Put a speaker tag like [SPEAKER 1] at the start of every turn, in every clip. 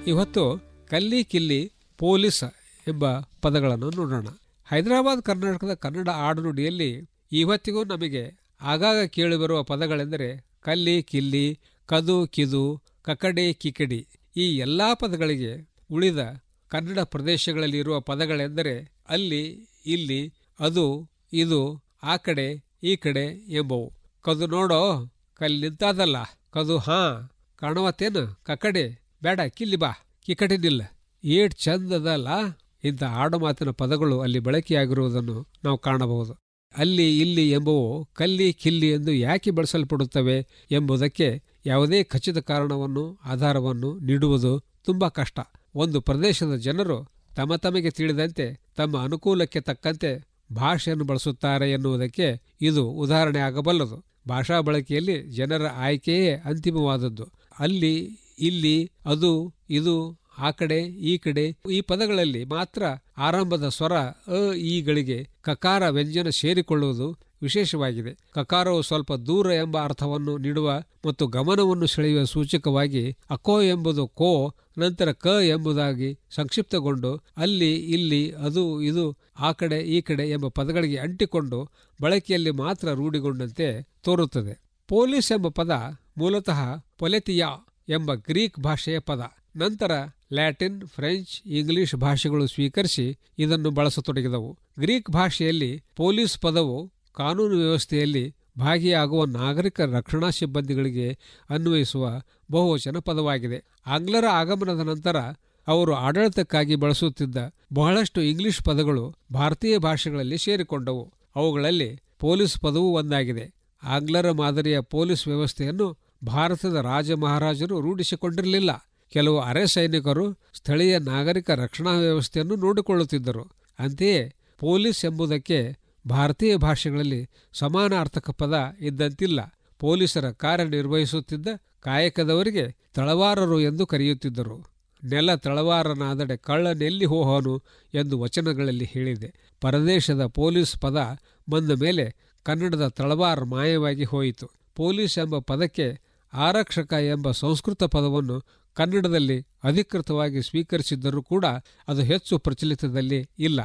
[SPEAKER 1] ಇವತ್ತು ಕಲ್ಲಿ ಕಿಲ್ಲಿ ಪೊಲೀಸ್ ಎಂಬ ಪದಗಳನ್ನು ನೋಡೋಣ ಹೈದರಾಬಾದ್ ಕರ್ನಾಟಕದ ಕನ್ನಡ ಆಡುನುಡಿಯಲ್ಲಿ ಇವತ್ತಿಗೂ ನಮಗೆ ಆಗಾಗ ಕೇಳಿಬರುವ ಪದಗಳೆಂದರೆ ಕಲ್ಲಿ ಕಿಲ್ಲಿ ಕದು ಕಿದು ಕಕಡೆ ಕಿಕಡಿ ಈ ಎಲ್ಲ ಪದಗಳಿಗೆ ಉಳಿದ ಕನ್ನಡ ಪ್ರದೇಶಗಳಲ್ಲಿ ಇರುವ ಪದಗಳೆಂದರೆ ಅಲ್ಲಿ ಇಲ್ಲಿ ಅದು ಇದು ಆ ಕಡೆ ಈ ಕಡೆ ಎಂಬವು ಕದು ನೋಡೋ ಕಲ್ಲಿ ನಿಂತಾದಲ್ಲ ಕದು ಹಾ ಕಾಣವತ್ತೇನು ಕಕಡೆ ಬೇಡ ಕಿಲ್ಲಿ ಬಾ ಕಿಕಡೆ ನಿಲ್ಲ ಏಟ್ ಚಂದದಲ್ಲ ಇಂಥ ಆಡುಮಾತಿನ ಪದಗಳು ಅಲ್ಲಿ ಬಳಕೆಯಾಗಿರುವುದನ್ನು ನಾವು ಕಾಣಬಹುದು ಅಲ್ಲಿ ಇಲ್ಲಿ ಎಂಬುವು ಕಲ್ಲಿ ಕಿಲ್ಲಿ ಎಂದು ಯಾಕೆ ಬಳಸಲ್ಪಡುತ್ತವೆ ಎಂಬುದಕ್ಕೆ ಯಾವುದೇ ಖಚಿತ ಕಾರಣವನ್ನು ಆಧಾರವನ್ನು ನೀಡುವುದು ತುಂಬಾ ಕಷ್ಟ ಒಂದು ಪ್ರದೇಶದ ಜನರು ತಮ್ಮ ತಮಗೆ ತಿಳಿದಂತೆ ತಮ್ಮ ಅನುಕೂಲಕ್ಕೆ ತಕ್ಕಂತೆ ಭಾಷೆಯನ್ನು ಬಳಸುತ್ತಾರೆ ಎನ್ನುವುದಕ್ಕೆ ಇದು ಉದಾಹರಣೆ ಆಗಬಲ್ಲದು ಭಾಷಾ ಬಳಕೆಯಲ್ಲಿ ಜನರ ಆಯ್ಕೆಯೇ ಅಂತಿಮವಾದದ್ದು ಅಲ್ಲಿ ಇಲ್ಲಿ ಅದು ಇದು ಆ ಕಡೆ ಈ ಕಡೆ ಈ ಪದಗಳಲ್ಲಿ ಮಾತ್ರ ಆರಂಭದ ಸ್ವರ ಅ ಈಗಳಿಗೆ ಕಕಾರ ವ್ಯಂಜನ ಸೇರಿಕೊಳ್ಳುವುದು ವಿಶೇಷವಾಗಿದೆ ಕಕಾರವು ಸ್ವಲ್ಪ ದೂರ ಎಂಬ ಅರ್ಥವನ್ನು ನೀಡುವ ಮತ್ತು ಗಮನವನ್ನು ಸೆಳೆಯುವ ಸೂಚಕವಾಗಿ ಅಕೋ ಎಂಬುದು ಕೋ ನಂತರ ಕ ಎಂಬುದಾಗಿ ಸಂಕ್ಷಿಪ್ತಗೊಂಡು ಅಲ್ಲಿ ಇಲ್ಲಿ ಅದು ಇದು ಆ ಕಡೆ ಈ ಕಡೆ ಎಂಬ ಪದಗಳಿಗೆ ಅಂಟಿಕೊಂಡು ಬಳಕೆಯಲ್ಲಿ ಮಾತ್ರ ರೂಢಿಗೊಂಡಂತೆ ತೋರುತ್ತದೆ ಪೊಲೀಸ್ ಎಂಬ ಪದ ಮೂಲತಃ ಪೊಲೆತಿಯಾ ಎಂಬ ಗ್ರೀಕ್ ಭಾಷೆಯ ಪದ ನಂತರ ಲ್ಯಾಟಿನ್ ಫ್ರೆಂಚ್ ಇಂಗ್ಲಿಷ್ ಭಾಷೆಗಳು ಸ್ವೀಕರಿಸಿ ಇದನ್ನು ಬಳಸತೊಡಗಿದವು ಗ್ರೀಕ್ ಭಾಷೆಯಲ್ಲಿ ಪೊಲೀಸ್ ಪದವು ಕಾನೂನು ವ್ಯವಸ್ಥೆಯಲ್ಲಿ ಭಾಗಿಯಾಗುವ ನಾಗರಿಕ ರಕ್ಷಣಾ ಸಿಬ್ಬಂದಿಗಳಿಗೆ ಅನ್ವಯಿಸುವ ಬಹುವಚನ ಪದವಾಗಿದೆ ಆಂಗ್ಲರ ಆಗಮನದ ನಂತರ ಅವರು ಆಡಳಿತಕ್ಕಾಗಿ ಬಳಸುತ್ತಿದ್ದ ಬಹಳಷ್ಟು ಇಂಗ್ಲಿಷ್ ಪದಗಳು ಭಾರತೀಯ ಭಾಷೆಗಳಲ್ಲಿ ಸೇರಿಕೊಂಡವು ಅವುಗಳಲ್ಲಿ ಪೊಲೀಸ್ ಪದವೂ ಒಂದಾಗಿದೆ ಆಂಗ್ಲರ ಮಾದರಿಯ ಪೊಲೀಸ್ ವ್ಯವಸ್ಥೆಯನ್ನು ಭಾರತದ ರಾಜ ಮಹಾರಾಜರು ರೂಢಿಸಿಕೊಂಡಿರಲಿಲ್ಲ ಕೆಲವು ಅರೆ ಸೈನಿಕರು ಸ್ಥಳೀಯ ನಾಗರಿಕ ರಕ್ಷಣಾ ವ್ಯವಸ್ಥೆಯನ್ನು ನೋಡಿಕೊಳ್ಳುತ್ತಿದ್ದರು ಅಂತೆಯೇ ಪೊಲೀಸ್ ಎಂಬುದಕ್ಕೆ ಭಾರತೀಯ ಭಾಷೆಗಳಲ್ಲಿ ಸಮಾನಾರ್ಥಕ ಪದ ಇದ್ದಂತಿಲ್ಲ ಪೊಲೀಸರ ಕಾರ್ಯನಿರ್ವಹಿಸುತ್ತಿದ್ದ ಕಾಯಕದವರಿಗೆ ತಳವಾರರು ಎಂದು ಕರೆಯುತ್ತಿದ್ದರು ನೆಲ ತಳವಾರನಾದಡೆ ಕಳ್ಳನೆಲ್ಲಿ ಹೋಹನು ಎಂದು ವಚನಗಳಲ್ಲಿ ಹೇಳಿದೆ ಪರದೇಶದ ಪೊಲೀಸ್ ಪದ ಬಂದ ಮೇಲೆ ಕನ್ನಡದ ತಳವಾರ ಮಾಯವಾಗಿ ಹೋಯಿತು ಪೊಲೀಸ್ ಎಂಬ ಪದಕ್ಕೆ ಆರಕ್ಷಕ ಎಂಬ ಸಂಸ್ಕೃತ ಪದವನ್ನು ಕನ್ನಡದಲ್ಲಿ ಅಧಿಕೃತವಾಗಿ ಸ್ವೀಕರಿಸಿದ್ದರೂ ಕೂಡ ಅದು ಹೆಚ್ಚು ಪ್ರಚಲಿತದಲ್ಲಿ ಇಲ್ಲ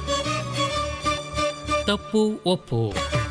[SPEAKER 2] ತಪ್ಪು ಒಪ್ಪು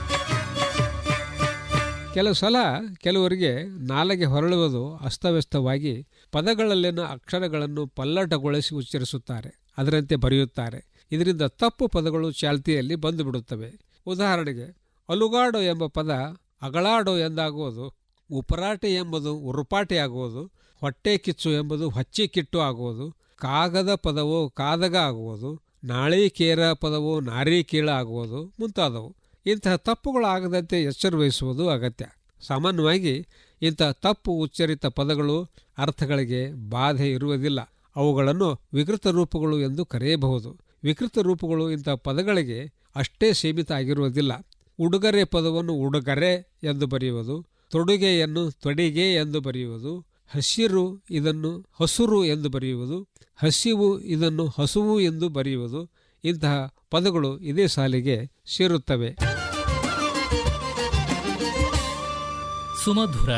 [SPEAKER 1] ಕೆಲವು ಸಲ ಕೆಲವರಿಗೆ ನಾಲೆಗೆ ಹೊರಳುವುದು ಅಸ್ತವ್ಯಸ್ತವಾಗಿ ಪದಗಳಲ್ಲಿನ ಅಕ್ಷರಗಳನ್ನು ಪಲ್ಲಟಗೊಳಿಸಿ ಉಚ್ಚರಿಸುತ್ತಾರೆ ಅದರಂತೆ ಬರೆಯುತ್ತಾರೆ ಇದರಿಂದ ತಪ್ಪು ಪದಗಳು ಚಾಲ್ತಿಯಲ್ಲಿ ಬಂದುಬಿಡುತ್ತವೆ ಉದಾಹರಣೆಗೆ ಅಲುಗಾಡು ಎಂಬ ಪದ ಅಗಳಾಡು ಎಂದಾಗುವುದು ಉಪರಾಟೆ ಎಂಬುದು ಉರುಪಾಟೆ ಆಗುವುದು ಹೊಟ್ಟೆ ಕಿಚ್ಚು ಎಂಬುದು ಹೊಚ್ಚಿ ಕಿಟ್ಟು ಆಗುವುದು ಕಾಗದ ಪದವು ಕಾದಗ ಆಗುವುದು ನಾಳಿಕೇರ ಪದವು ನಾರಿಕೀಳ ಆಗುವುದು ಮುಂತಾದವು ಇಂತಹ ತಪ್ಪುಗಳು ಆಗದಂತೆ ಎಚ್ಚರ ವಹಿಸುವುದು ಅಗತ್ಯ ಸಾಮಾನ್ಯವಾಗಿ ಇಂತಹ ತಪ್ಪು ಉಚ್ಚರಿತ ಪದಗಳು ಅರ್ಥಗಳಿಗೆ ಬಾಧೆ ಇರುವುದಿಲ್ಲ ಅವುಗಳನ್ನು ವಿಕೃತ ರೂಪಗಳು ಎಂದು ಕರೆಯಬಹುದು ವಿಕೃತ ರೂಪಗಳು ಇಂತಹ ಪದಗಳಿಗೆ ಅಷ್ಟೇ ಸೀಮಿತ ಆಗಿರುವುದಿಲ್ಲ ಉಡುಗೊರೆ ಪದವನ್ನು ಉಡುಗೊರೆ ಎಂದು ಬರೆಯುವುದು ತೊಡುಗೆಯನ್ನು ತೊಡಿಗೆ ಎಂದು ಬರೆಯುವುದು ಹಸಿರು ಇದನ್ನು ಹಸುರು ಎಂದು ಬರೆಯುವುದು ಹಸಿವು ಇದನ್ನು ಹಸುವು ಎಂದು ಬರೆಯುವುದು ಇಂತಹ ಪದಗಳು ಇದೇ ಸಾಲಿಗೆ ಸೇರುತ್ತವೆ
[SPEAKER 2] ಸುಮಧುರ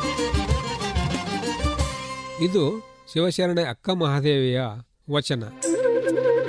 [SPEAKER 1] ಇದು ಶಿವಶರಣೆ ಅಕ್ಕ ಮಹಾದೇವಿಯ ವಚನ